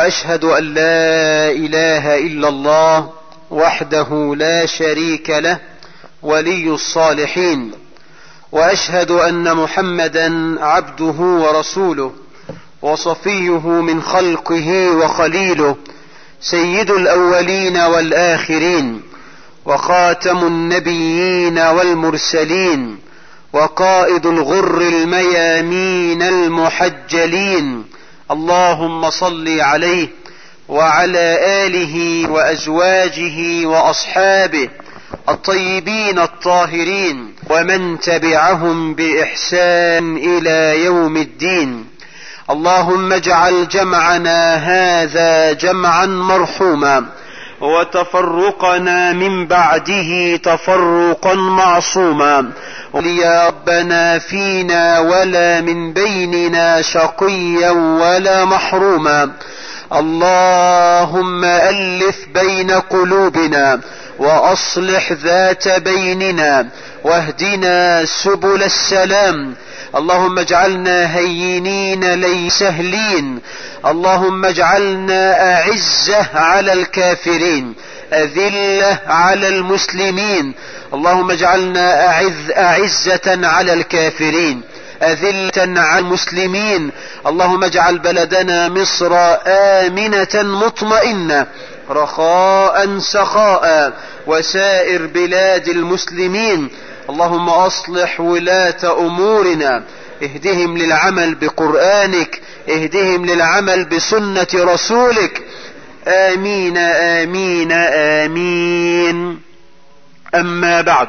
واشهد ان لا اله الا الله وحده لا شريك له ولي الصالحين واشهد ان محمدا عبده ورسوله وصفيه من خلقه وخليله سيد الاولين والاخرين وخاتم النبيين والمرسلين وقائد الغر الميامين المحجلين اللهم صل عليه وعلى اله وازواجه واصحابه الطيبين الطاهرين ومن تبعهم باحسان الى يوم الدين اللهم اجعل جمعنا هذا جمعا مرحوما وتفرقنا من بعده تفرقا معصوما يا ربنا فينا ولا من بيننا شقيا ولا محروما اللهم الف بين قلوبنا واصلح ذات بيننا واهدنا سبل السلام اللهم اجعلنا هينين لي سهلين اللهم اجعلنا اعزه على الكافرين اذله على المسلمين اللهم اجعلنا اعز اعزه على الكافرين أذلة على المسلمين اللهم اجعل بلدنا مصر آمنة مطمئنة رخاء سخاء وسائر بلاد المسلمين اللهم اصلح ولاة امورنا اهدهم للعمل بقرآنك اهدهم للعمل بسنة رسولك امين امين امين اما بعد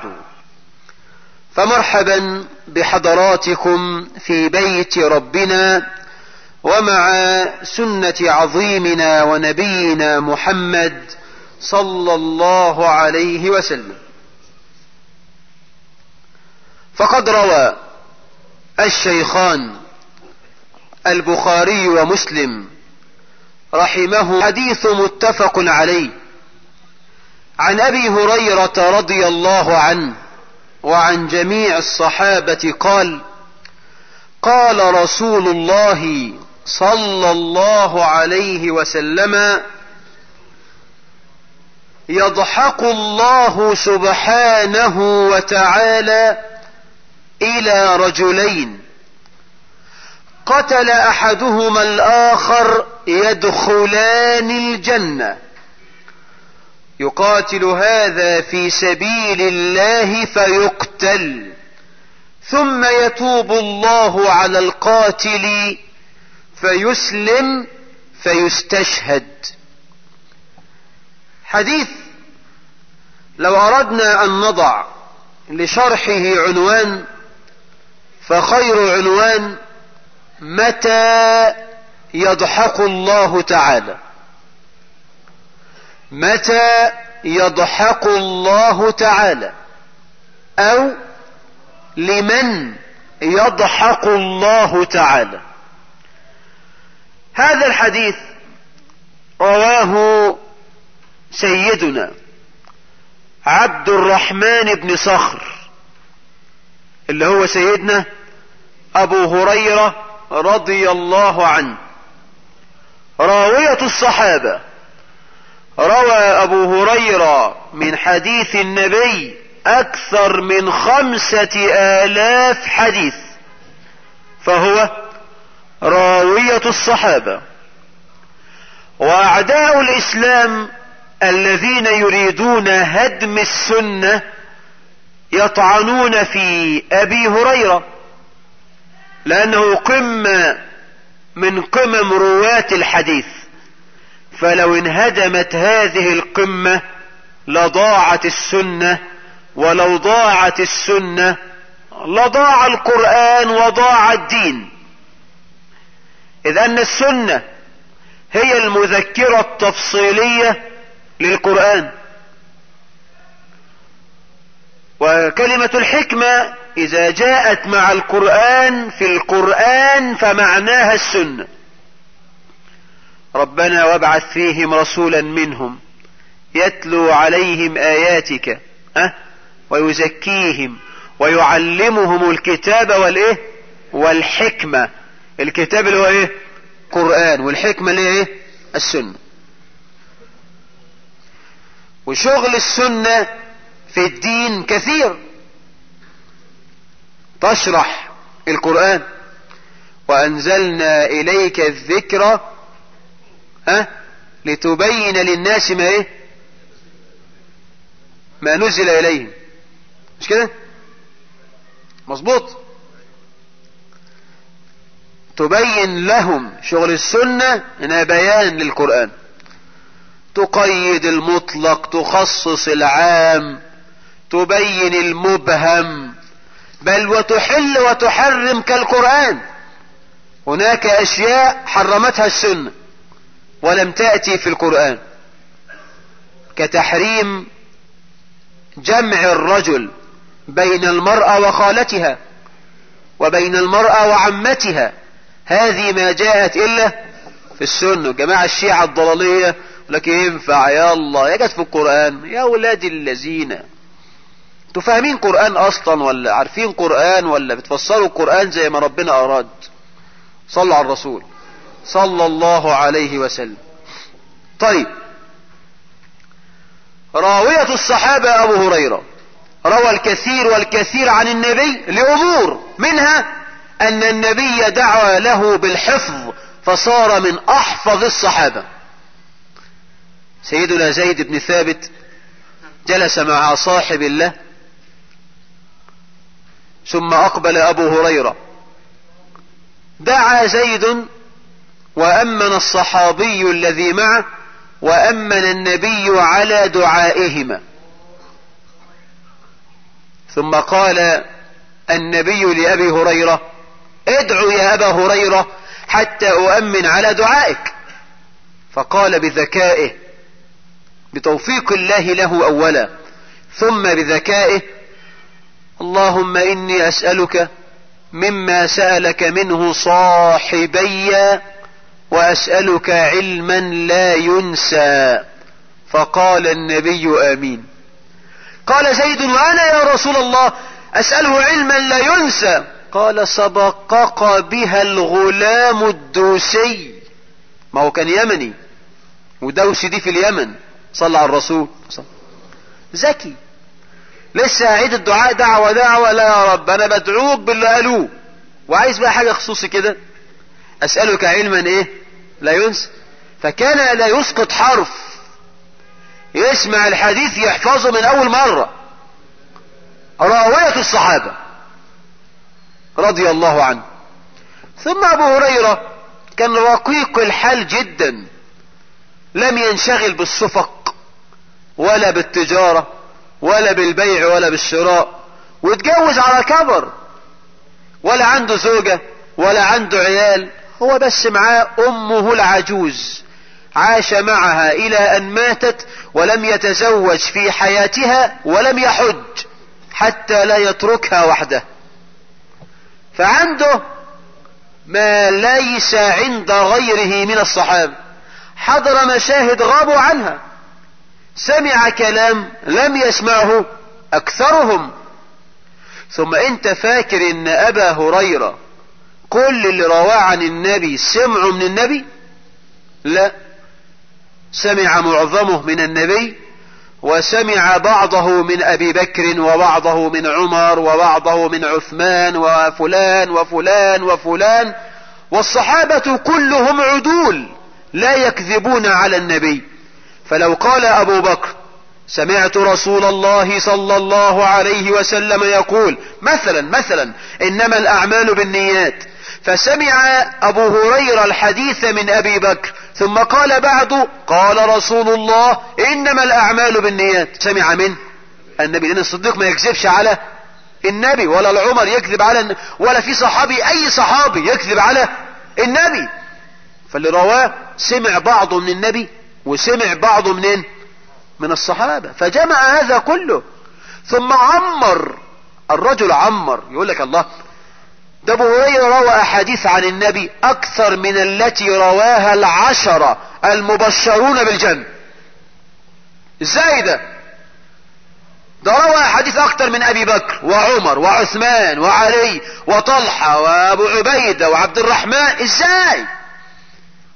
فمرحبا بحضراتكم في بيت ربنا ومع سنة عظيمنا ونبينا محمد صلى الله عليه وسلم فقد روى الشيخان البخاري ومسلم رحمه حديث متفق عليه عن ابي هريره رضي الله عنه وعن جميع الصحابه قال قال رسول الله صلى الله عليه وسلم يضحك الله سبحانه وتعالى الى رجلين قتل احدهما الاخر يدخلان الجنه يقاتل هذا في سبيل الله فيقتل ثم يتوب الله على القاتل فيسلم فيستشهد حديث لو اردنا ان نضع لشرحه عنوان فخير عنوان متى يضحك الله تعالى متى يضحك الله تعالى او لمن يضحك الله تعالى هذا الحديث رواه سيدنا عبد الرحمن بن صخر اللي هو سيدنا ابو هريرة رضي الله عنه راوية الصحابة روى ابو هريرة من حديث النبي اكثر من خمسة الاف حديث فهو راوية الصحابة واعداء الاسلام الذين يريدون هدم السنة يطعنون في ابي هريرة لانه قمة من قمم رواة الحديث فلو انهدمت هذه القمة لضاعت السنة ولو ضاعت السنة لضاع القرآن وضاع الدين اذ ان السنة هي المذكرة التفصيلية للقرآن وكلمة الحكمة اذا جاءت مع القرآن في القرآن فمعناها السنة ربنا وابعث فيهم رسولا منهم يتلو عليهم اياتك أه؟ ويزكيهم ويعلمهم الكتاب والايه والحكمة الكتاب اللي هو ايه قرآن والحكمة اللي هي ايه السنة وشغل السنة في الدين كثير تشرح القرآن وأنزلنا إليك الذكر ها لتبين للناس ما إيه ما نزل إليهم مش كده مظبوط تبين لهم شغل السنة انها بيان للقرآن تقيد المطلق تخصص العام تبين المبهم بل وتحل وتحرم كالقرآن هناك اشياء حرمتها السنة ولم تأتي في القرآن كتحريم جمع الرجل بين المرأة وخالتها وبين المرأة وعمتها هذه ما جاءت إلا في السنة جماعة الشيعة الضلالية لك ينفع يا الله يا جت في القرآن يا ولاد الذين تفهمين قرآن أصلا ولا عارفين قرآن ولا بتفسروا القرآن زي ما ربنا أراد صلوا على الرسول صلى الله عليه وسلم طيب راوية الصحابة أبو هريرة روى الكثير والكثير عن النبي لأمور منها أن النبي دعا له بالحفظ فصار من أحفظ الصحابة سيدنا زيد بن ثابت جلس مع صاحب الله ثم أقبل أبو هريرة دعا زيد وأمن الصحابي الذي معه وأمن النبي على دعائهما ثم قال النبي لأبي هريرة ادعو يا أبا هريرة حتى أؤمن على دعائك فقال بذكائه بتوفيق الله له أولا ثم بذكائه اللهم إني أسألك مما سألك منه صاحبي وأسألك علما لا ينسى فقال النبي آمين قال زيد وأنا يا رسول الله أسأله علما لا ينسى قال سبقق بها الغلام الدوسي ما هو كان يمني ودوسي دي في اليمن صلى على الرسول صلى. ذكي لسه اعيد الدعاء دعوة دعوة لا يا رب انا بدعوك باللي قالوه وعايز بقى حاجة خصوصي كده اسألك علما ايه لا ينسى فكان لا يسقط حرف يسمع الحديث يحفظه من اول مرة راوية الصحابة رضي الله عنه ثم ابو هريرة كان رقيق الحال جدا لم ينشغل بالصفق ولا بالتجارة ولا بالبيع ولا بالشراء واتجوز على كبر ولا عنده زوجة ولا عنده عيال هو بس معاه امه العجوز عاش معها الى ان ماتت ولم يتزوج في حياتها ولم يحج حتى لا يتركها وحده فعنده ما ليس عند غيره من الصحابة حضر مشاهد غابوا عنها سمع كلام لم يسمعه اكثرهم ثم انت فاكر ان ابا هريرة كل اللي رواه عن النبي سمعوا من النبي لا سمع معظمه من النبي وسمع بعضه من ابي بكر وبعضه من عمر وبعضه من عثمان وفلان وفلان وفلان والصحابة كلهم عدول لا يكذبون على النبي فلو قال ابو بكر سمعت رسول الله صلى الله عليه وسلم يقول مثلا مثلا انما الاعمال بالنيات فسمع ابو هريرة الحديث من ابي بكر ثم قال بعد قال رسول الله انما الاعمال بالنيات سمع من النبي لان الصديق ما يكذبش على النبي ولا العمر يكذب على النبي ولا في صحابي اي صحابي يكذب على النبي فاللي رواه سمع بعضه من النبي وسمع بعضه منين من الصحابة فجمع هذا كله ثم عمر الرجل عمر يقول لك الله ده ابو هريره روى احاديث عن النبي اكثر من التي رواها العشرة المبشرون بالجنة ازاي ده ده روى احاديث اكثر من ابي بكر وعمر وعثمان وعلي وطلحة وابو عبيدة وعبد الرحمن ازاي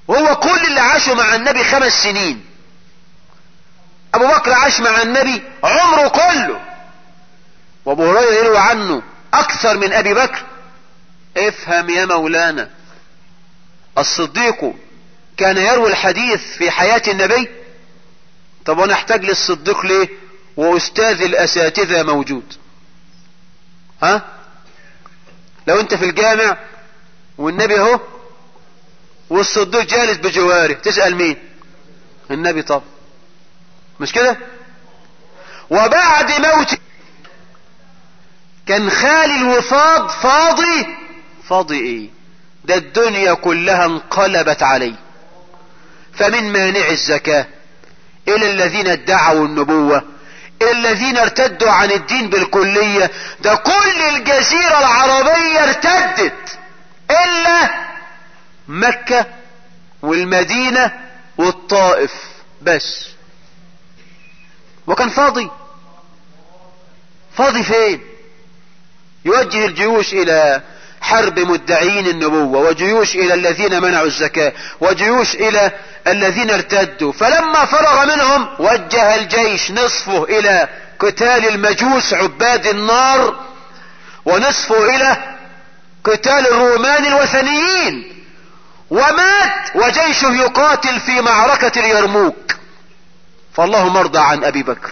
وهو كل اللي عاشوا مع النبي خمس سنين ابو بكر عاش مع النبي عمره كله وابو هريره يروي عنه اكثر من ابي بكر افهم يا مولانا الصديق كان يروي الحديث في حياة النبي طب وانا احتاج للصديق ليه واستاذ الاساتذة موجود ها لو انت في الجامع والنبي اهو والصديق جالس بجواره تسأل مين النبي طب مش كده وبعد موت كان خالي الوفاض فاضي فاضي ايه ده الدنيا كلها انقلبت عليه فمن مانع الزكاة الى الذين ادعوا النبوة الى الذين ارتدوا عن الدين بالكلية ده كل الجزيرة العربية ارتدت الا مكة والمدينة والطائف بس وكان فاضي فاضي فين يوجه الجيوش الى حرب مدعين النبوة وجيوش الى الذين منعوا الزكاة وجيوش الى الذين ارتدوا فلما فرغ منهم وجه الجيش نصفه الى قتال المجوس عباد النار ونصفه الى قتال الرومان الوثنيين ومات وجيشه يقاتل في معركة اليرموك فالله مرضى عن ابي بكر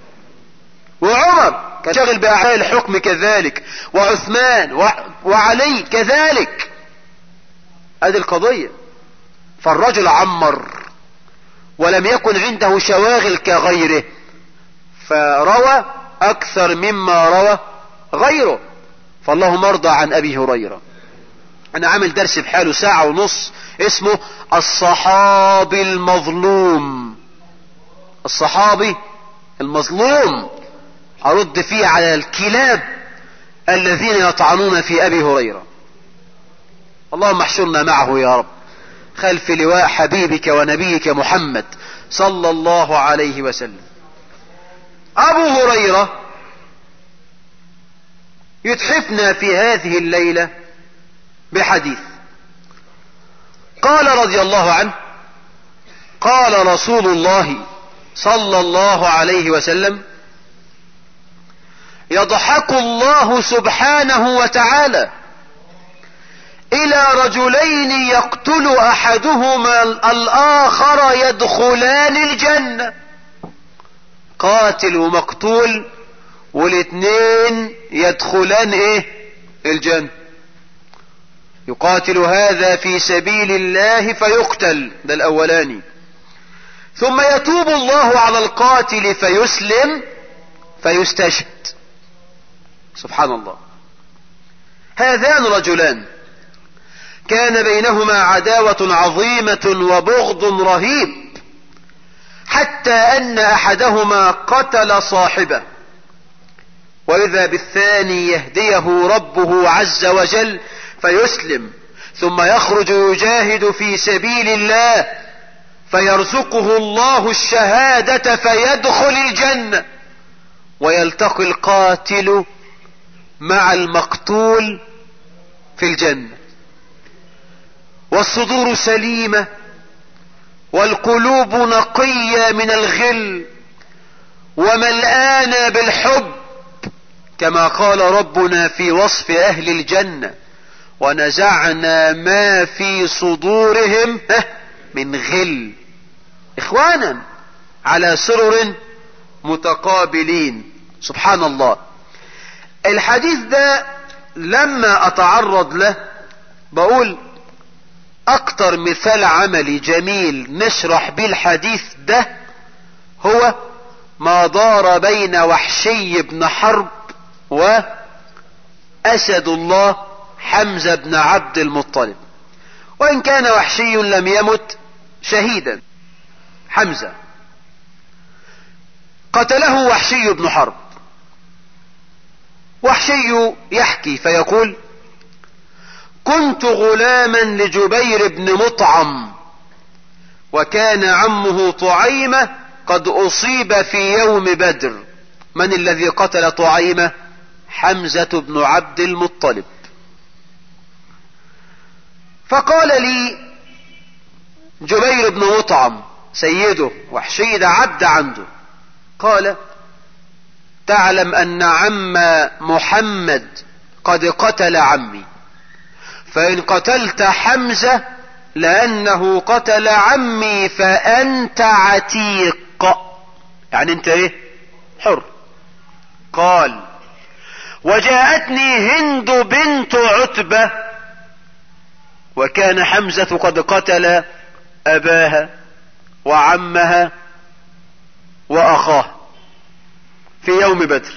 وعمر كان شاغل باعمال الحكم كذلك وعثمان وعلي كذلك ادي القضية فالرجل عمر ولم يكن عنده شواغل كغيره فروى اكثر مما روى غيره فالله مرضى عن ابي هريرة انا عامل درس بحاله ساعة ونص اسمه الصحابي المظلوم الصحابي المظلوم ارد فيه على الكلاب الذين يطعنون في ابي هريرة اللهم احشرنا معه يا رب خلف لواء حبيبك ونبيك محمد صلى الله عليه وسلم ابو هريرة يتحفنا في هذه الليلة بحديث قال رضي الله عنه قال رسول الله صلى الله عليه وسلم يضحك الله سبحانه وتعالى الى رجلين يقتل احدهما الاخر يدخلان الجنة قاتل ومقتول والاثنين يدخلان ايه الجنة يقاتل هذا في سبيل الله فيقتل ده الاولاني ثم يتوب الله على القاتل فيسلم فيستشهد سبحان الله هذان رجلان كان بينهما عداوة عظيمة وبغض رهيب حتى ان احدهما قتل صاحبه واذا بالثاني يهديه ربه عز وجل فيسلم ثم يخرج يجاهد في سبيل الله فيرزقه الله الشهادة فيدخل الجنة ويلتقي القاتل مع المقتول في الجنة والصدور سليمة والقلوب نقية من الغل وملآنة بالحب كما قال ربنا في وصف اهل الجنة ونزعنا ما في صدورهم من غل اخوانا على سرر متقابلين سبحان الله الحديث ده لما اتعرض له بقول اكتر مثال عملي جميل نشرح بيه الحديث ده هو ما دار بين وحشي بن حرب واسد الله حمزة بن عبد المطلب وان كان وحشي لم يمت شهيدا حمزة قتله وحشي بن حرب وحشي يحكي فيقول كنت غلاما لجبير بن مطعم وكان عمه طعيمة قد اصيب في يوم بدر من الذي قتل طعيمة حمزة بن عبد المطلب فقال لي جبير بن مطعم سيده وحشي ده عبد عنده قال تعلم ان عم محمد قد قتل عمي فان قتلت حمزة لانه قتل عمي فانت عتيق يعني انت ايه حر قال وجاءتني هند بنت عتبة وكان حمزة قد قتل اباها وعمها واخاه في يوم بدر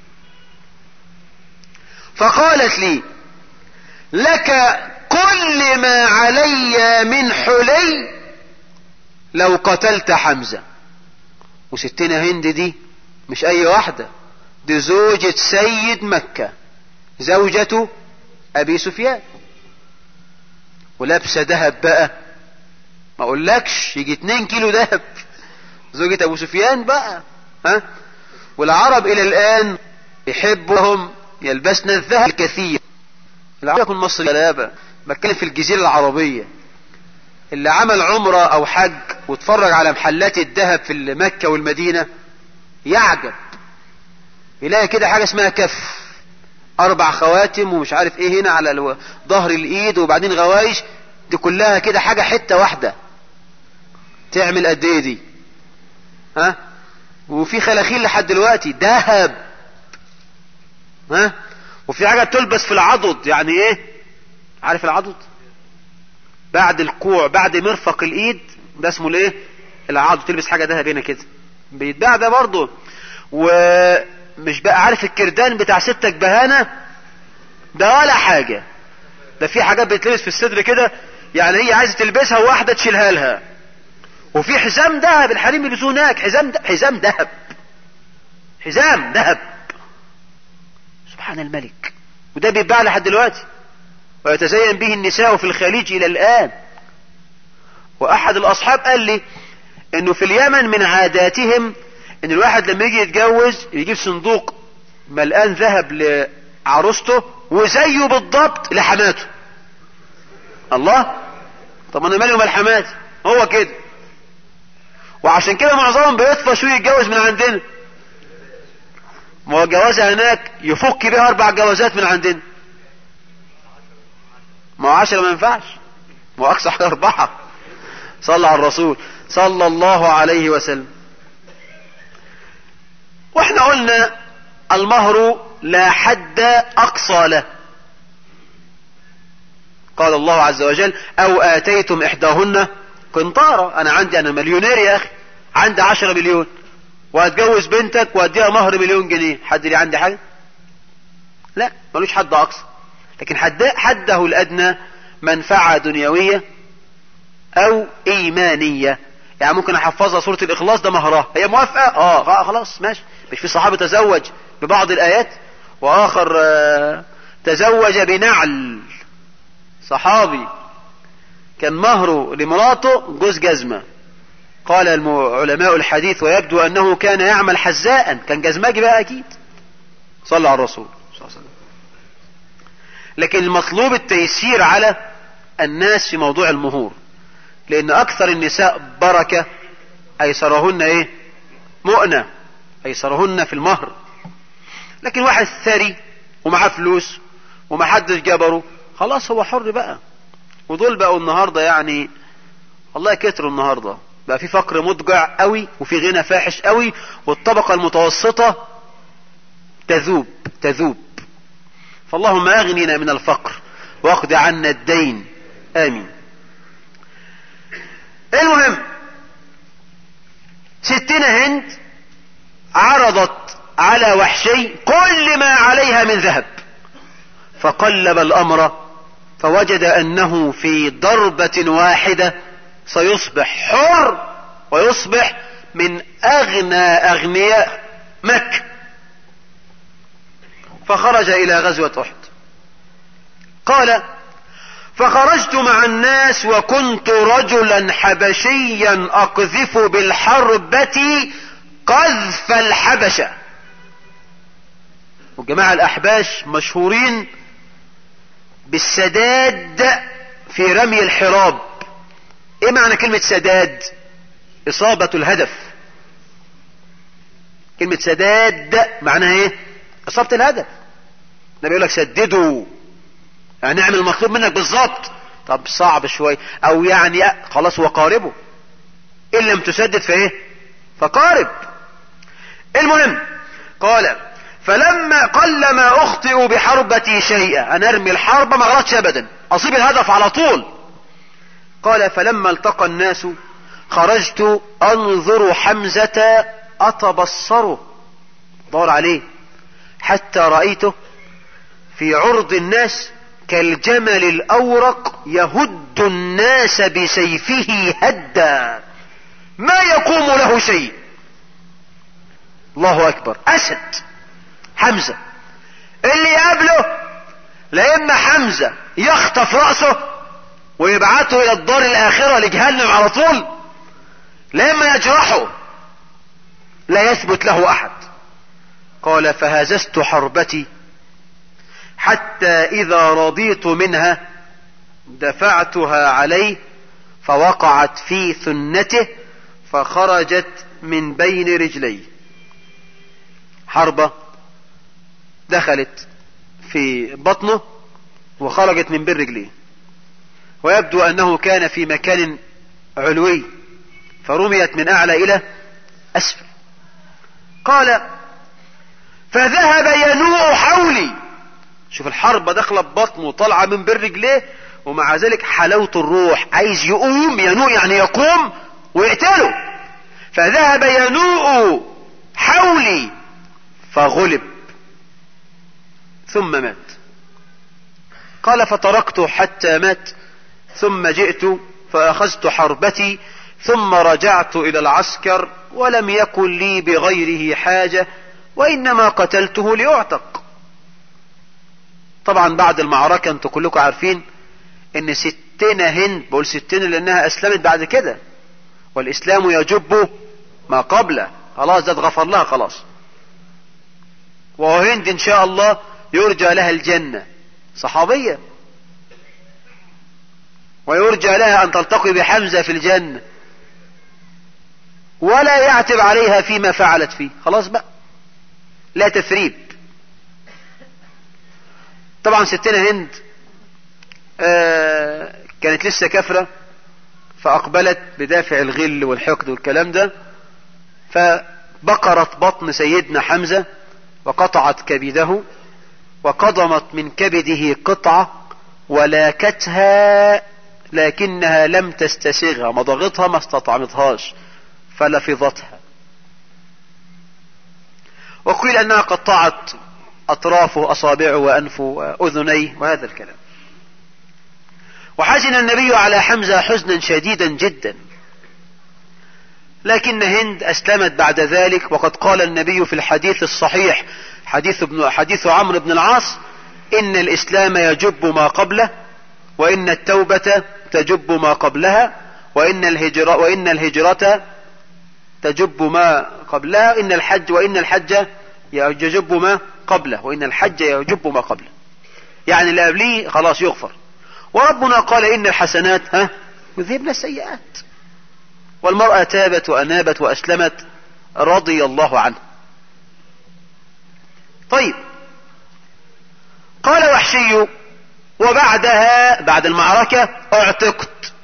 فقالت لي لك كل ما علي من حلي لو قتلت حمزة وستنا هند دي مش اي واحدة دي زوجة سيد مكة زوجة ابي سفيان ولابسة ذهب بقى ما اقولكش يجي 2 كيلو ذهب زوجة ابو سفيان بقى ها والعرب الى الان يحبهم يلبسن الذهب الكثير العرب يكون مصري غلابة بتكلم في الجزيرة العربية اللي عمل عمرة او حج واتفرج على محلات الذهب في مكة والمدينة يعجب يلاقي كده حاجة اسمها كف اربع خواتم ومش عارف ايه هنا على ظهر الايد وبعدين غوايش دي كلها كده حاجة حتة واحدة تعمل قد ايه دي ها وفي خلاخيل لحد دلوقتي ذهب ها وفي حاجة تلبس في العضد يعني ايه عارف العضد بعد الكوع بعد مرفق الايد ده اسمه الايه العضد تلبس حاجة ذهب هنا كده بيتباع ده برضه ومش بقى عارف الكردان بتاع ستك بهانة ده ولا حاجة ده في حاجات بتلبس في الصدر كده يعني هي عايزة تلبسها وواحدة تشيلها لها وفي حزام ذهب الحريم يلبسوه هناك حزام ده حزام ذهب حزام ذهب سبحان الملك وده بيتباع لحد دلوقتي ويتزين به النساء في الخليج الى الان واحد الاصحاب قال لي انه في اليمن من عاداتهم ان الواحد لما يجي يتجوز يجيب صندوق ملقان ذهب لعروسته وزيه بالضبط لحماته الله طب انا مالي ومال حماتي هو كده وعشان كده معظمهم بيطفش ويتجوز من عندنا ما هو جوازها هناك يفك بيها اربع جوازات من عندنا ما هو عشرة ما ينفعش ما هو اقصى حاجة اربعة صلى على الرسول صلى الله عليه وسلم واحنا قلنا المهر لا حد اقصى له قال الله عز وجل او اتيتم احداهن قنطارة انا عندي انا مليونير يا اخي عندي عشرة مليون وهتجوز بنتك واديها مهر مليون جنيه حد لي عندي حاجة لا ملوش حد اقصى لكن حد حده الادنى منفعة دنيوية او ايمانية يعني ممكن احفظها سورة الاخلاص ده مهرها هي موافقة اه خلاص ماشي مش في صحابة تزوج ببعض الايات واخر آه تزوج بنعل صحابي كان مهره لمراته جوز جزمة قال علماء الحديث ويبدو انه كان يعمل حزاء كان جزماجي بقى اكيد صلى على الرسول صلى الله عليه وسلم لكن المطلوب التيسير على الناس في موضوع المهور لان اكثر النساء بركة ايسرهن ايه مؤنة ايسرهن في المهر لكن واحد ثري ومعاه فلوس ومحدش جبره خلاص هو حر بقى ودول بقوا النهاردة يعني والله كتروا النهاردة بقى في فقر مضجع قوي وفي غنى فاحش قوي والطبقة المتوسطة تذوب تذوب فاللهم اغننا من الفقر واقض عنا الدين امين المهم ستنا هند عرضت على وحشي كل ما عليها من ذهب فقلب الامر فوجد انه في ضربة واحدة سيصبح حر ويصبح من اغنى اغنياء مكة فخرج الى غزوة احد قال فخرجت مع الناس وكنت رجلا حبشيا اقذف بالحربة قذف الحبشة والجماعة الاحباش مشهورين بالسداد في رمي الحراب ايه معنى كلمة سداد اصابة الهدف كلمة سداد معناها ايه اصابة الهدف النبي يقول لك سددوا يعني اعمل المطلوب منك بالظبط طب صعب شوي او يعني خلاص وقاربه ان لم تسدد فايه فقارب المهم قال فلما قلما اخطئ بحربتي شيئا انا ارمي الحرب ما غلطش ابدا اصيب الهدف على طول قال فلما التقى الناس خرجت انظر حمزة اتبصره دور عليه حتى رأيته في عرض الناس كالجمل الاورق يهد الناس بسيفه هدا ما يقوم له شيء الله اكبر اسد حمزة اللي يقابله لا اما حمزة يخطف رأسه ويبعته الى الدار الاخرة لجهنم على طول لا اما يجرحه لا يثبت له احد قال فهززت حربتي حتى اذا رضيت منها دفعتها عليه فوقعت في ثنته فخرجت من بين رجلي حربة دخلت في بطنه وخرجت من بين رجليه ويبدو انه كان في مكان علوي فرميت من اعلى الى اسفل قال فذهب ينوء حولي شوف الحربة داخلة ببطنه وطالعة من بين رجليه ومع ذلك حلاوة الروح عايز يقوم ينوء يعني يقوم ويقتله فذهب ينوء حولي فغلب ثم مات قال فتركته حتى مات ثم جئت فأخذت حربتي ثم رجعت إلى العسكر ولم يكن لي بغيره حاجة وإنما قتلته ليعتق طبعا بعد المعركة انتوا كلكم عارفين ان ستنا هند بقول ستنا لانها اسلمت بعد كده والاسلام يجب ما قبله خلاص ده اتغفر لها خلاص وهند ان شاء الله يرجى لها الجنة صحابية ويرجى لها ان تلتقي بحمزة في الجنة ولا يعتب عليها فيما فعلت فيه خلاص بقى لا تثريب طبعا ستنا هند آه كانت لسه كافرة فأقبلت بدافع الغل والحقد والكلام ده فبقرت بطن سيدنا حمزة وقطعت كبده وقضمت من كبده قطعة ولاكتها لكنها لم تستسغها مضغتها ما استطعمتهاش فلفظتها وقيل انها قطعت اطرافه اصابعه وانفه واذنيه وهذا الكلام وحزن النبي على حمزة حزنا شديدا جدا لكن هند اسلمت بعد ذلك وقد قال النبي في الحديث الصحيح حديث ابن حديث عمرو بن العاص ان الاسلام يجب ما قبله وان التوبة تجب ما قبلها وان الهجرة وان الهجرة تجب ما قبلها ان الحج وان الحج يجب ما قبله وان الحج يجب ما قبله يعني اللي قبليه خلاص يغفر وربنا قال ان الحسنات ها يذهبن السيئات والمرأة تابت وانابت واسلمت رضي الله عنه طيب قال وحشي وبعدها بعد المعركة اعتقت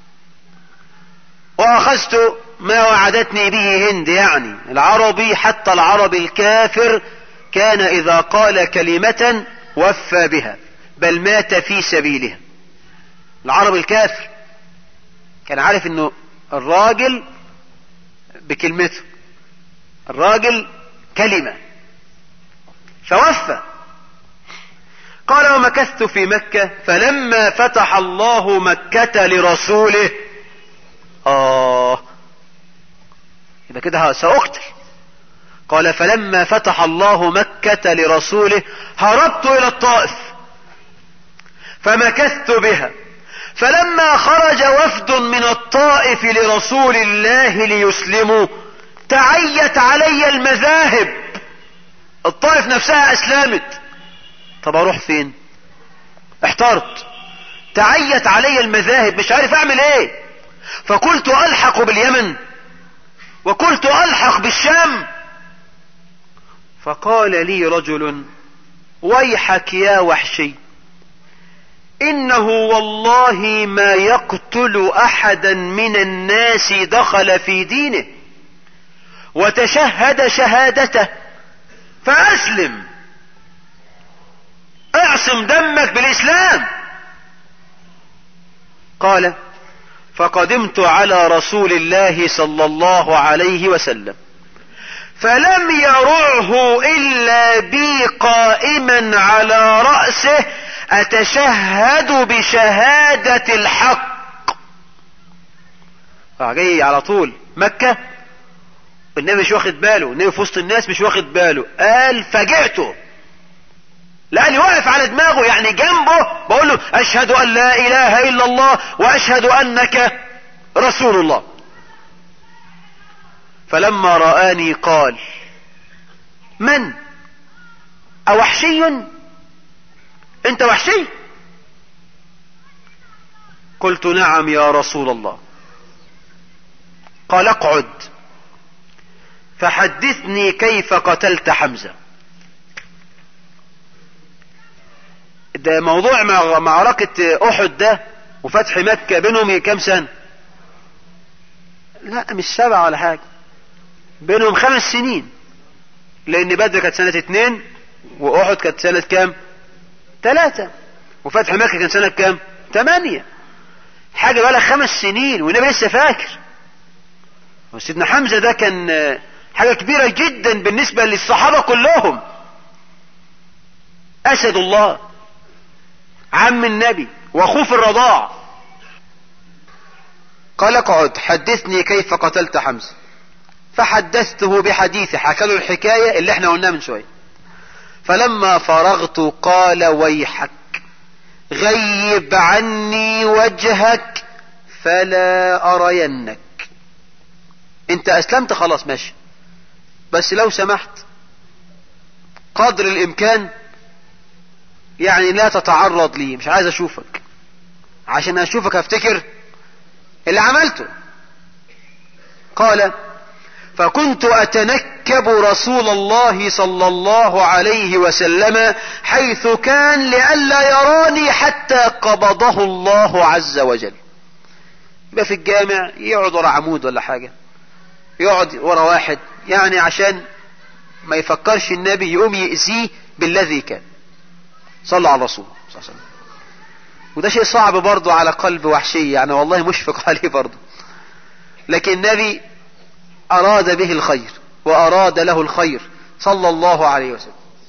واخذت ما وعدتني به هند يعني العربي حتى العربي الكافر كان اذا قال كلمة وفى بها بل مات في سبيلها العربي الكافر كان عارف انه الراجل بكلمته الراجل كلمة فوفى قال ومكثت في مكة فلما فتح الله مكة لرسوله آه يبقى كده سأقتل قال فلما فتح الله مكة لرسوله هربت إلى الطائف فمكثت بها فلما خرج وفد من الطائف لرسول الله ليسلموا تعيت علي المذاهب الطائف نفسها اسلمت طب اروح فين احترت تعيت علي المذاهب مش عارف اعمل ايه فقلت الحق باليمن وقلت الحق بالشام فقال لي رجل ويحك يا وحشي انه والله ما يقتل احدا من الناس دخل في دينه وتشهد شهادته فاسلم اعصم دمك بالاسلام قال فقدمت على رسول الله صلى الله عليه وسلم فلم يرعه الا بي قائما على رأسه اتشهد بشهادة الحق جاي على طول مكة النبي مش واخد باله النبي في وسط الناس مش واخد باله قال فجعته لاني واقف على دماغه يعني جنبه بقول له اشهد ان لا اله الا الله واشهد انك رسول الله فلما رآني قال من اوحشي انت وحشي قلت نعم يا رسول الله قال اقعد فحدثني كيف قتلت حمزة ده موضوع معركة احد ده وفتح مكة بينهم كام سنة لا مش سبعة ولا حاجة بينهم خمس سنين لان بدر كانت سنة اتنين واحد كانت سنة كام ثلاثة وفتح مكة كان سنة كام ثمانية حاجة بقى خمس سنين والنبي لسه فاكر وسيدنا حمزة ده كان حاجة كبيرة جدا بالنسبة للصحابة كلهم أسد الله عم النبي واخوه في الرضاع قال اقعد حدثني كيف قتلت حمزة فحدثته بحديث حكى له الحكاية اللي احنا قلناها من شوية فلما فرغت قال ويحك غيب عني وجهك فلا ارينك انت اسلمت خلاص ماشي بس لو سمحت قدر الامكان يعني لا تتعرض لي مش عايز اشوفك عشان اشوفك افتكر اللي عملته قال فكنت اتنكب رسول الله صلى الله عليه وسلم حيث كان لئلا يراني حتى قبضه الله عز وجل يبقى في الجامع يقعد ورا عمود ولا حاجة يقعد ورا واحد يعني عشان ما يفكرش النبي يقوم يأذيه بالذي كان صلى على الرسول صلى الله عليه وسلم وده شيء صعب برضه على قلب وحشي يعني والله مشفق عليه برضه لكن النبي أراد به الخير وأراد له الخير صلى الله عليه وسلم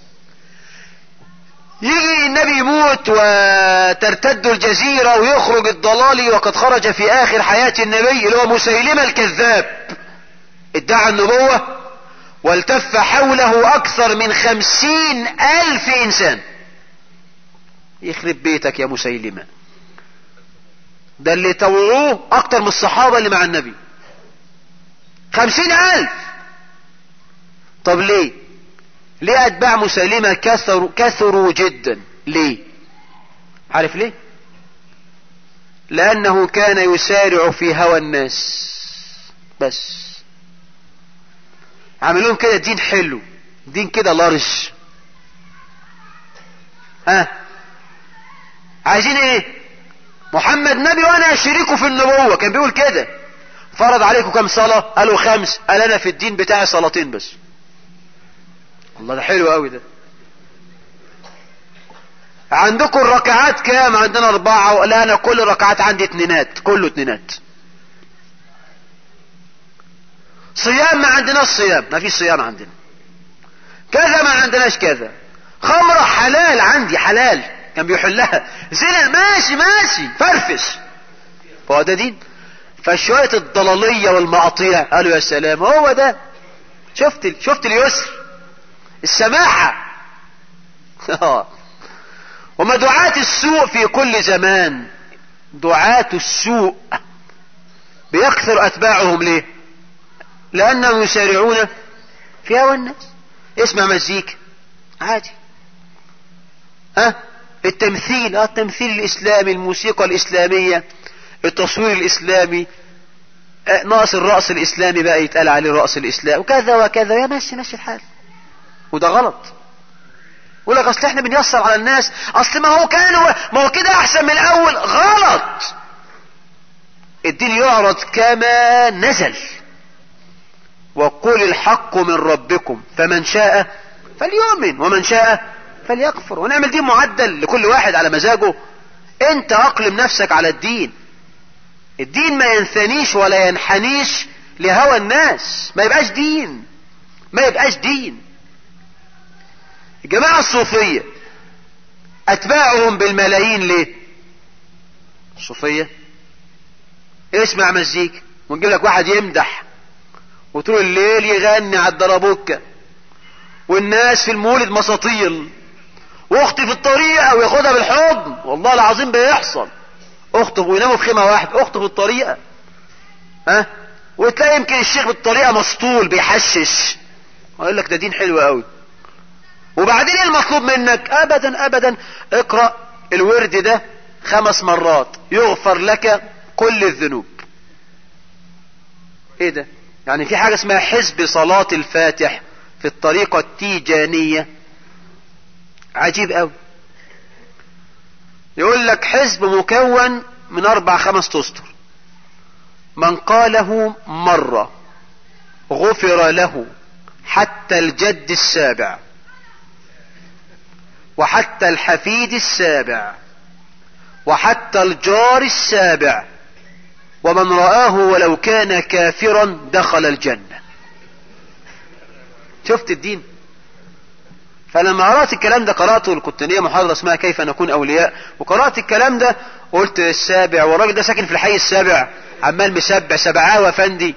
يجي النبي يموت وترتد الجزيرة ويخرج الضلالي وقد خرج في آخر حياة النبي اللي هو مسيلمة الكذاب ادعى النبوة والتف حوله أكثر من خمسين ألف إنسان يخرب بيتك يا مسيلمة ده اللي طوعوه أكثر من الصحابة اللي مع النبي خمسين ألف طب ليه ليه أتباع مسيلمة كثروا, كثروا جدا ليه عارف ليه لأنه كان يسارع في هوى الناس بس عملوهم كده دين حلو دين كده لارج ها عايزين ايه محمد نبي وانا شريكه في النبوة كان بيقول كده فرض عليكم كم صلاة قالوا خمس قال انا في الدين بتاعي صلاتين بس الله ده حلو قوي ده عندكم الركعات كام عندنا اربعة لا انا كل الركعات عندي اتنينات كله اتنينات صيام ما عندناش صيام ما فيش صيام عندنا كذا ما عندناش كذا خمرة حلال عندي حلال كان بيحلها زنا ماشي ماشي فرفش هو ده دين فشوية الضلالية والمقاطيع قالوا يا سلام هو ده شفت شفت اليسر السماحة وما دعاة السوء في كل زمان دعاة السوء بيكثر اتباعهم ليه لانهم يسارعون في هوى الناس اسمع مزيكا عادي ها التمثيل اه التمثيل الاسلامي الموسيقى الاسلامية التصوير الاسلامي ناقص الرأس الإسلامي بقى يتقال عليه رأس الإسلام وكذا وكذا يا ماشي ماشي الحال وده غلط يقول لك اصل احنا بنيسر على الناس اصل ما هو كانوا ما هو كده احسن من الاول غلط الدين يعرض كما نزل وقل الحق من ربكم فمن شاء فليؤمن ومن شاء فليكفر ونعمل دين معدل لكل واحد على مزاجه انت اقلم نفسك على الدين الدين ما ينثنيش ولا ينحنيش لهوى الناس ما يبقاش دين ما يبقاش دين الجماعة الصوفية اتباعهم بالملايين ليه الصوفية اسمع مزيك ونجيب لك واحد يمدح وطول الليل يغني على الدرابوكة والناس في المولد مساطيل واختي في الطريقة وياخدها بالحضن والله العظيم بيحصل اخطب ويناموا في خيمة واحد اخطب في الطريقة ها وتلاقي يمكن الشيخ بالطريقة مسطول بيحشش ويقول لك ده دين حلو قوي وبعدين المطلوب منك ابدا ابدا اقرأ الورد ده خمس مرات يغفر لك كل الذنوب ايه ده يعني في حاجة اسمها حزب صلاة الفاتح في الطريقة التيجانية عجيب قوي يقول لك حزب مكون من اربع خمس تسطر من قاله مرة غفر له حتى الجد السابع وحتى الحفيد السابع وحتى الجار السابع ومن رآه ولو كان كافرا دخل الجنة شفت الدين فلما قرأت الكلام ده قرأته كنت ليا محاضرة اسمها كيف نكون أولياء وقرأت الكلام ده قلت السابع والراجل ده ساكن في الحي السابع عمال مسبع سبعاوة فندي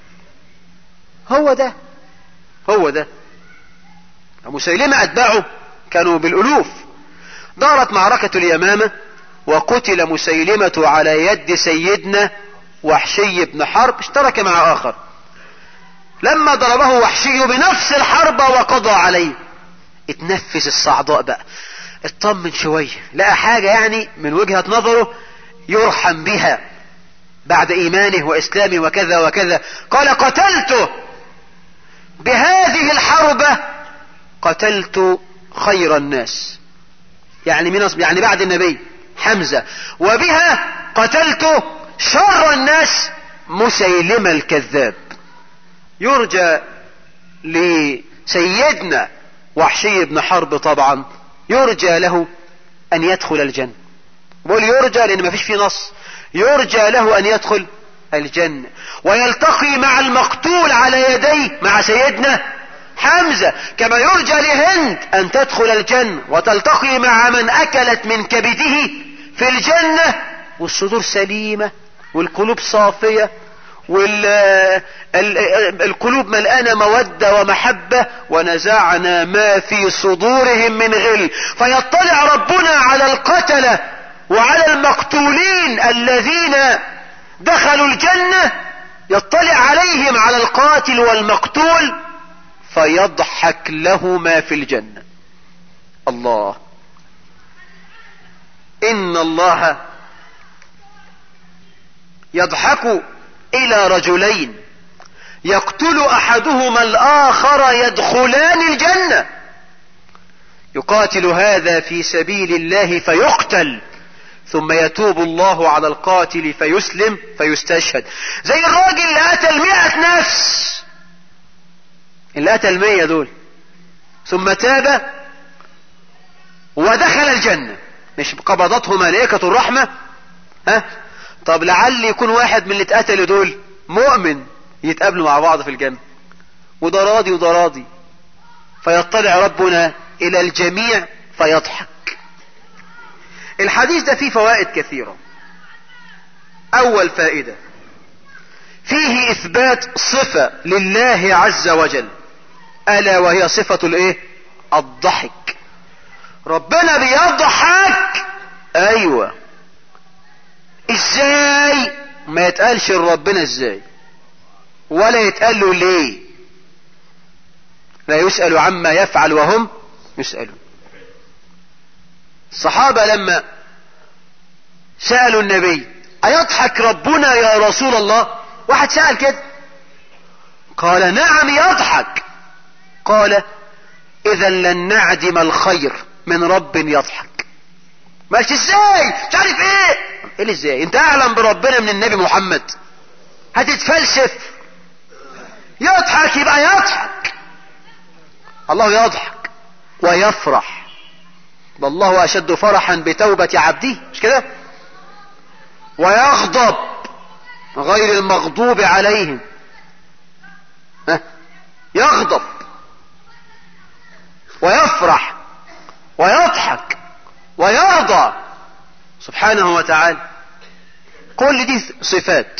هو ده هو ده مسيلمة أتباعه كانوا بالألوف دارت معركة اليمامة وقتل مسيلمة على يد سيدنا وحشي بن حرب اشترك مع آخر لما ضربه وحشي بنفس الحرب وقضى عليه اتنفس الصعداء بقى اطمن شوية لقى حاجة يعني من وجهة نظره يرحم بها بعد ايمانه واسلامه وكذا وكذا قال قتلته بهذه الحربة قتلت خير الناس يعني من يعني بعد النبي حمزة وبها قتلت شر الناس مسيلمة الكذاب يرجى لسيدنا وحشي بن حرب طبعا يرجى له ان يدخل الجنة بقول يرجى لان ما فيش فيه نص يرجى له ان يدخل الجنة ويلتقي مع المقتول على يديه مع سيدنا حمزة كما يرجى لهند ان تدخل الجنة وتلتقي مع من اكلت من كبده في الجنة والصدور سليمة والقلوب صافية والقلوب ملآنة مودة ومحبة ونزعنا ما في صدورهم من غل فيطلع ربنا على القتلة وعلى المقتولين الذين دخلوا الجنة يطلع عليهم على القاتل والمقتول فيضحك لهما في الجنة الله إن الله يضحك الى رجلين يقتل احدهما الاخر يدخلان الجنة يقاتل هذا في سبيل الله فيقتل ثم يتوب الله على القاتل فيسلم فيستشهد زي الراجل اللي قتل مئة نفس اللي قتل مية دول ثم تاب ودخل الجنة مش قبضته ملائكة الرحمة ها طب لعل يكون واحد من اللي اتقتلوا دول مؤمن يتقابلوا مع بعض في الجنة وده راضي وده راضي فيطلع ربنا الى الجميع فيضحك الحديث ده فيه فوائد كثيرة اول فائدة فيه اثبات صفة لله عز وجل الا وهي صفة الايه الضحك ربنا بيضحك ايوه ازاي ما يتقالش لربنا ازاي ولا يتقال له ليه لا يسأل عما يفعل وهم يسألون الصحابة لما سألوا النبي أيضحك ربنا يا رسول الله واحد سأل كده قال نعم يضحك قال اذا لن نعدم الخير من رب يضحك مالش ازاي مش عارف ايه ايه ازاي انت اعلم بربنا من النبي محمد هتتفلسف يضحك يبقى يضحك الله يضحك ويفرح والله اشد فرحا بتوبة عبده مش كده ويغضب غير المغضوب عليهم ها؟ يغضب ويفرح ويضحك ويرضى سبحانه وتعالى كل دي صفات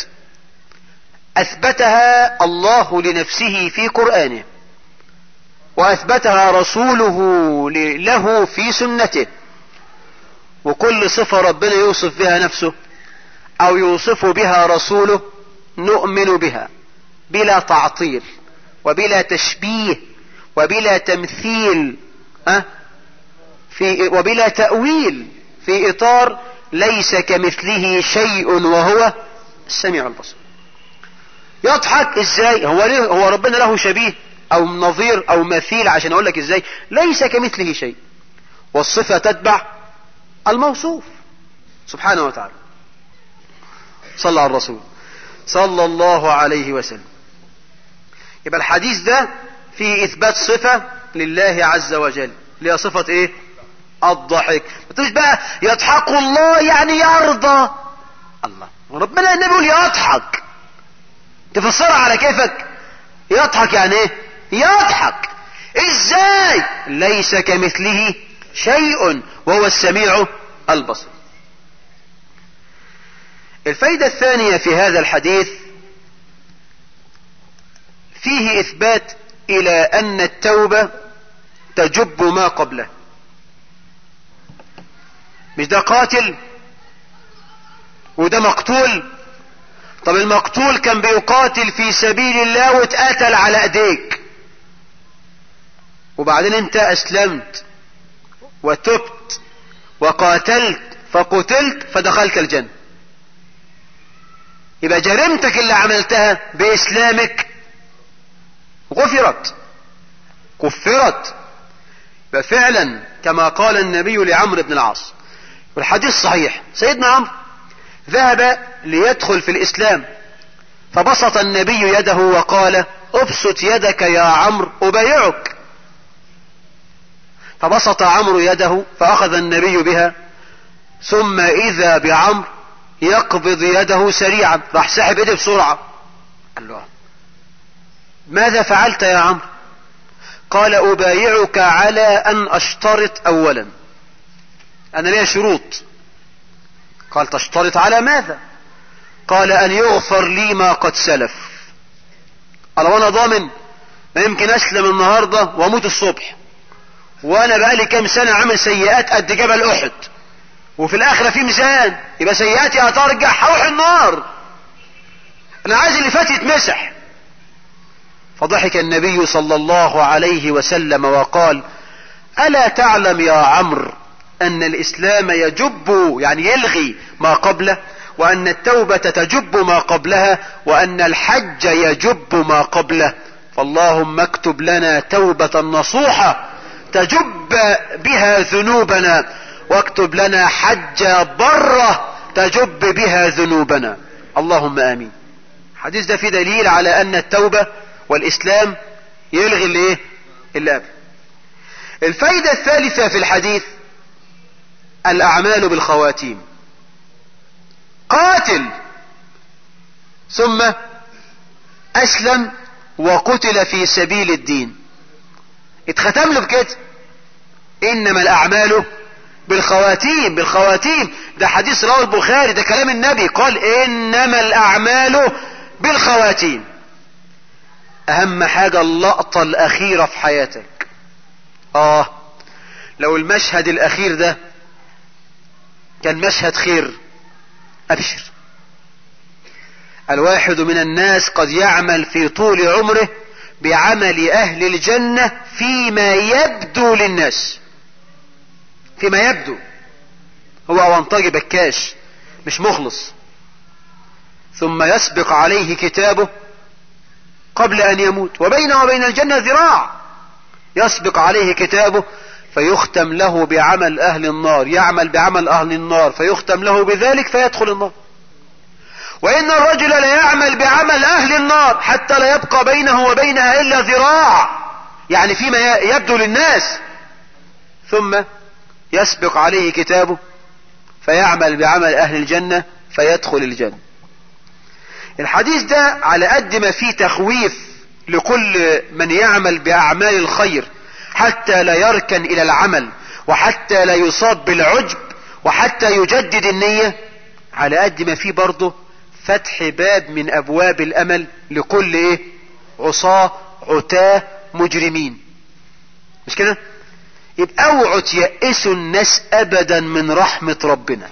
اثبتها الله لنفسه في قرآنه واثبتها رسوله له في سنته وكل صفة ربنا يوصف بها نفسه او يوصف بها رسوله نؤمن بها بلا تعطيل وبلا تشبيه وبلا تمثيل أه؟ في وبلا تأويل في اطار ليس كمثله شيء وهو السميع البصير يضحك ازاي هو ليه هو ربنا له شبيه او نظير او مثيل عشان اقول لك ازاي ليس كمثله شيء والصفة تتبع الموصوف سبحانه وتعالى صلى على الرسول صلى الله عليه وسلم يبقى الحديث ده في اثبات صفة لله عز وجل اللي هي صفة ايه الضحك ما تقولش بقى يضحك الله يعني يرضى الله ربنا النبي يقول يضحك تفسرها على كيفك يضحك يعني ايه يضحك ازاي ليس كمثله شيء وهو السميع البصير الفايدة الثانية في هذا الحديث فيه اثبات الى ان التوبة تجب ما قبله مش ده قاتل وده مقتول طب المقتول كان بيقاتل في سبيل الله واتقتل على ايديك وبعدين انت اسلمت وتبت وقاتلت فقتلت فدخلت الجنة يبقى جريمتك اللي عملتها باسلامك غفرت كفرت ففعلا كما قال النبي لعمرو بن العاص والحديث صحيح سيدنا عمرو ذهب ليدخل في الاسلام فبسط النبي يده وقال ابسط يدك يا عمرو ابايعك فبسط عمرو يده فاخذ النبي بها ثم اذا بعمرو يقبض يده سريعا راح سحب يده بسرعة قال له ماذا فعلت يا عمرو قال ابايعك على ان اشترط اولا انا ليا شروط قال تشترط على ماذا قال ان يغفر لي ما قد سلف قال وانا ضامن ما يمكن اسلم النهاردة واموت الصبح وانا بقالي كام سنة عامل سيئات قد جبل احد وفي الاخرة في ميزان يبقى سيئاتي هترجع هروح النار انا عايز اللي فات يتمسح فضحك النبي صلى الله عليه وسلم وقال الا تعلم يا عمرو ان الاسلام يجب يعني يلغي ما قبله وان التوبة تجب ما قبلها وان الحج يجب ما قبله فاللهم اكتب لنا توبة نصوحة تجب بها ذنوبنا واكتب لنا حج برة تجب بها ذنوبنا اللهم امين الحديث ده فيه دليل على ان التوبة والاسلام يلغي الايه اللي قبل الفايدة الثالثة في الحديث الاعمال بالخواتيم قاتل ثم اسلم وقتل في سبيل الدين اتختم له بكده انما الاعمال بالخواتيم بالخواتيم ده حديث رواه البخاري ده كلام النبي قال انما الاعمال بالخواتيم اهم حاجة اللقطة الاخيرة في حياتك اه لو المشهد الاخير ده كان مشهد خير ابشر الواحد من الناس قد يعمل في طول عمره بعمل اهل الجنة فيما يبدو للناس فيما يبدو هو اونطاجي بكاش مش مخلص ثم يسبق عليه كتابه قبل أن يموت وبينه وبين الجنة ذراع يسبق عليه كتابه فيختم له بعمل أهل النار يعمل بعمل أهل النار فيختم له بذلك فيدخل النار وإن الرجل لا يعمل بعمل أهل النار حتى لا يبقى بينه وبينها إلا ذراع يعني فيما يبدو للناس ثم يسبق عليه كتابه فيعمل بعمل أهل الجنة فيدخل الجنة الحديث ده على قد ما فيه تخويف لكل من يعمل بأعمال الخير حتى لا يركن إلى العمل وحتى لا يصاب بالعجب وحتى يجدد النية على قد ما فيه برضه فتح باب من أبواب الأمل لكل إيه عصاة عتاه مجرمين مش كده يبقى اوعوا تيأسوا الناس ابدا من رحمة ربنا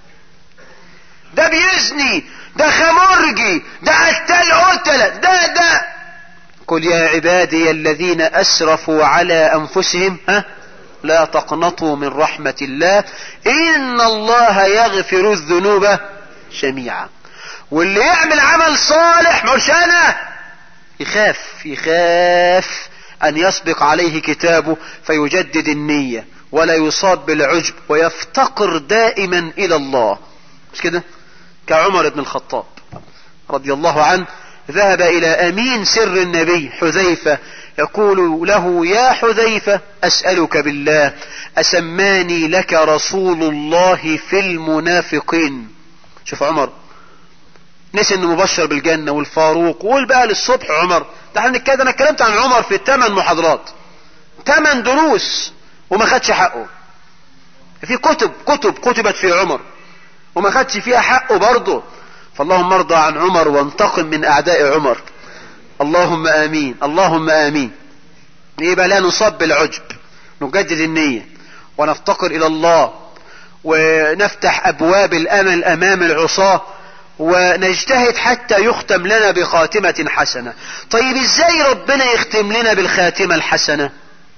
ده بيزني ده خمرجي ده قتال قتلة ده ده قل يا عبادي الذين اسرفوا على انفسهم ها لا تقنطوا من رحمة الله ان الله يغفر الذنوب جميعا واللي يعمل عمل صالح مش انا يخاف يخاف ان يسبق عليه كتابه فيجدد النية ولا يصاب بالعجب ويفتقر دائما الى الله مش كده كعمر بن الخطاب رضي الله عنه ذهب الى امين سر النبي حذيفة يقول له يا حذيفة اسألك بالله اسماني لك رسول الله في المنافقين شوف عمر نسي انه مبشر بالجنة والفاروق وقول بقى للصبح عمر ده احنا كده انا اتكلمت عن عمر في ثمان محاضرات ثمان دروس وما خدش حقه في كتب كتب كتبت في عمر وما خدش فيها حقه برضه فاللهم ارضى عن عمر وانتقم من اعداء عمر اللهم امين اللهم امين يبقى لا نصاب بالعجب نجدد النية ونفتقر الى الله ونفتح ابواب الامل امام العصاه ونجتهد حتى يختم لنا بخاتمة حسنة طيب ازاي ربنا يختم لنا بالخاتمة الحسنة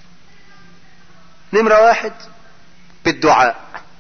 نمرة واحد بالدعاء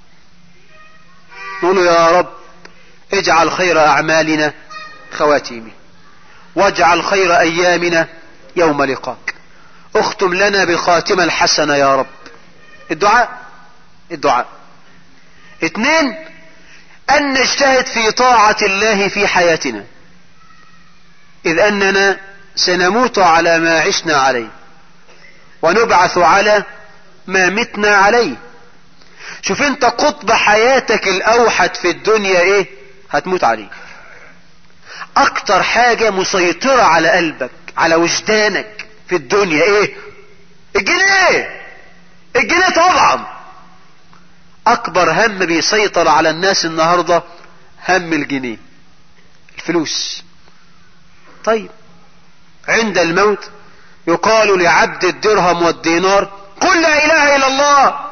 نقول يا رب اجعل خير اعمالنا خواتيمه واجعل خير ايامنا يوم لقاك اختم لنا بالخاتمة الحسنة يا رب الدعاء الدعاء اثنين أن نجتهد في طاعة الله في حياتنا إذ أننا سنموت على ما عشنا عليه ونبعث على ما متنا عليه شوف انت قطب حياتك الأوحد في الدنيا ايه هتموت عليه أكتر حاجة مسيطرة على قلبك على وجدانك في الدنيا ايه الجنيه الجنيه طبعا اكبر هم بيسيطر على الناس النهاردة هم الجنيه الفلوس طيب عند الموت يقال لعبد الدرهم والدينار قل لا اله الا الله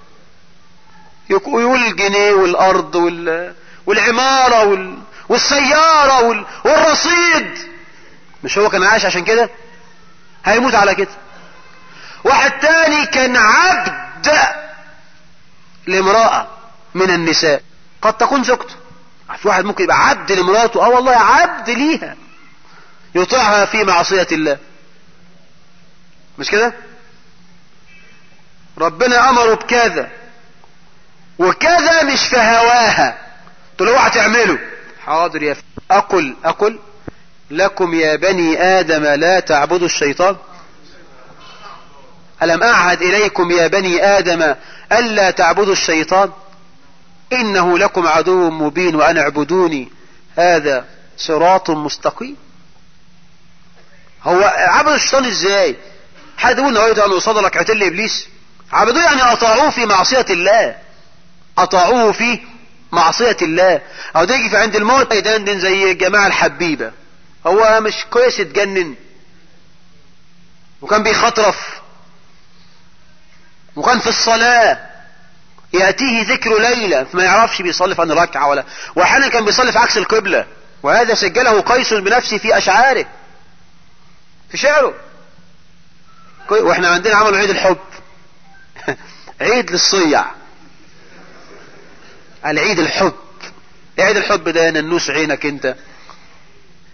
يقول الجنيه والارض وال... والعمارة وال... والسيارة وال... والرصيد مش هو كان عايش عشان كده هيموت على كده واحد تاني كان عبد لامرأة من النساء قد تكون زوجته في واحد ممكن يبقى عبد لمراته اه والله عبد ليها يطيعها في معصية الله مش كده ربنا امره بكذا وكذا مش في هواها تقول اوعى تعمله حاضر يا ف... اقل اقل لكم يا بني ادم لا تعبدوا الشيطان ألم أعهد إليكم يا بني آدم ألا تعبدوا الشيطان إنه لكم عدو مبين وأن اعبدوني هذا صراط مستقيم هو عبدوا الشيطان ازاي حد يقول نويت أن أصاد ركعتين لإبليس عبدوه يعني أطاعوه في معصية الله أطاعوه في معصية الله أو تيجي في عند الموت يدندن زي الجماعة الحبيبة هو مش كويس يتجنن وكان بيخطرف وكان في الصلاة يأتيه ذكر ليلة فما يعرفش بيصلي في أن ركعة ولا وأحيانا كان بيصلي في عكس القبلة وهذا سجله قيس بنفسه في أشعاره في شعره واحنا عندنا عملوا عيد الحب عيد للصيع العيد الحب ايه عيد الحب ده ننوس عينك انت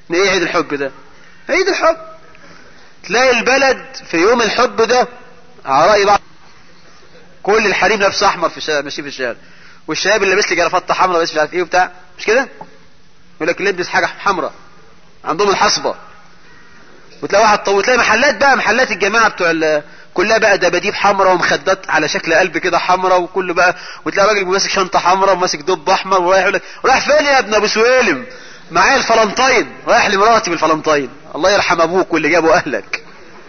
ايه عيد الحب ده عيد الحب تلاقي البلد في يوم الحب ده على رأي بعض كل الحريم لابس احمر في الشارع ماشي في الشارع والشباب اللي لابس لي جرافطه حمراء بس مش عارف ايه وبتاع مش كده يقول لك لبس حاجه حمراء عندهم الحصبه وتلاقي واحد طو... وتلاقي محلات بقى محلات الجماعه بتوع ال... كلها بقى دباديب حمراء ومخدات على شكل قلب كده حمراء وكله بقى وتلاقي راجل ماسك شنطه حمراء وماسك دب احمر ورايح يقول لك رايح فين يا ابن ابو سويلم معايا الفلنطين رايح لمراتي بالفلنطين الله يرحم ابوك واللي جابه اهلك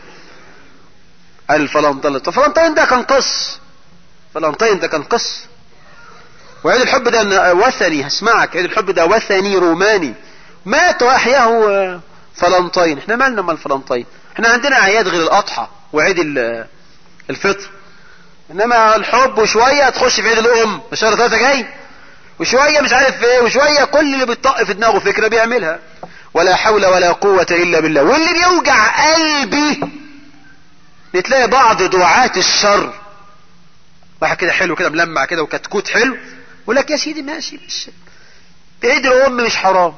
الفلنطين الفلنطين ده كان قص فلنطين ده كان قص وعيد الحب ده وثني هسمعك عيد الحب ده وثني روماني مات واحياه فلنطين احنا مالنا مال الفلنطين احنا عندنا اعياد غير الاضحى وعيد الفطر انما الحب وشوية تخش في عيد الام شهر ثلاثة جاي وشوية مش عارف ايه وشوية كل اللي بيطق في دماغه فكرة بيعملها ولا حول ولا قوة الا بالله واللي بيوجع قلبي بتلاقي بعض دعاة الشر واحد كده حلو كده ملمع كده وكتكوت حلو يقول لك يا سيدي ماشي مش عيد الام مش حرام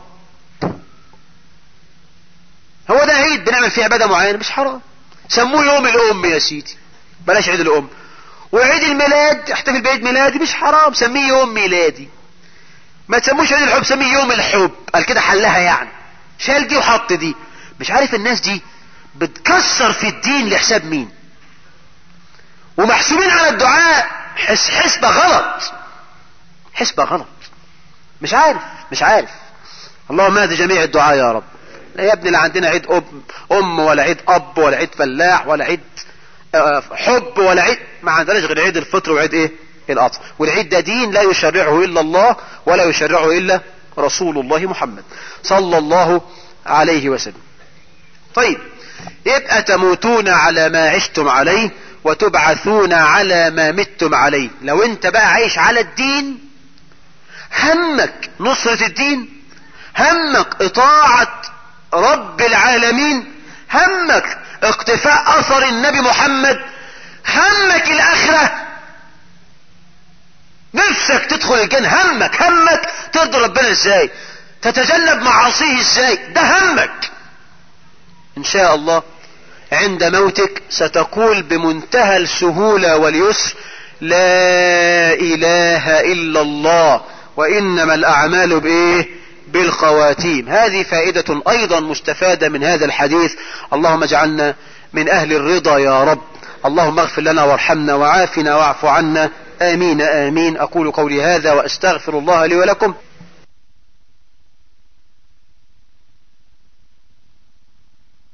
هو ده عيد بنعمل فيه عباده معينه مش حرام سموه يوم الام يا سيدي بلاش عيد الام وعيد الميلاد احتفل بعيد ميلادي مش حرام سميه يوم ميلادي ما تسموش عيد الحب سميه يوم الحب قال كده حلها يعني شال دي وحط دي مش عارف الناس دي بتكسر في الدين لحساب مين ومحسوبين على الدعاء حس حسبة غلط حسبة غلط مش عارف مش عارف اللهم اهد جميع الدعاء يا رب لا يا ابني لا عندنا عيد أم, أم ولا عيد أب ولا عيد فلاح ولا عيد حب ولا عيد ما عندناش غير عيد الفطر وعيد ايه الأضحى والعيد ده دين لا يشرعه إلا الله ولا يشرعه إلا رسول الله محمد صلى الله عليه وسلم طيب يبقى تموتون على ما عشتم عليه وتبعثون على ما متم عليه لو انت بقى عايش على الدين همك نصرة الدين همك اطاعة رب العالمين همك اقتفاء اثر النبي محمد همك الاخرة نفسك تدخل الجنة همك همك ترضي ربنا ازاي تتجنب معاصيه ازاي ده همك ان شاء الله عند موتك ستقول بمنتهى السهولة واليسر لا اله الا الله وانما الاعمال بايه بالخواتيم هذه فائدة ايضا مستفادة من هذا الحديث اللهم اجعلنا من اهل الرضا يا رب اللهم اغفر لنا وارحمنا وعافنا واعف عنا امين امين اقول قولي هذا واستغفر الله لي ولكم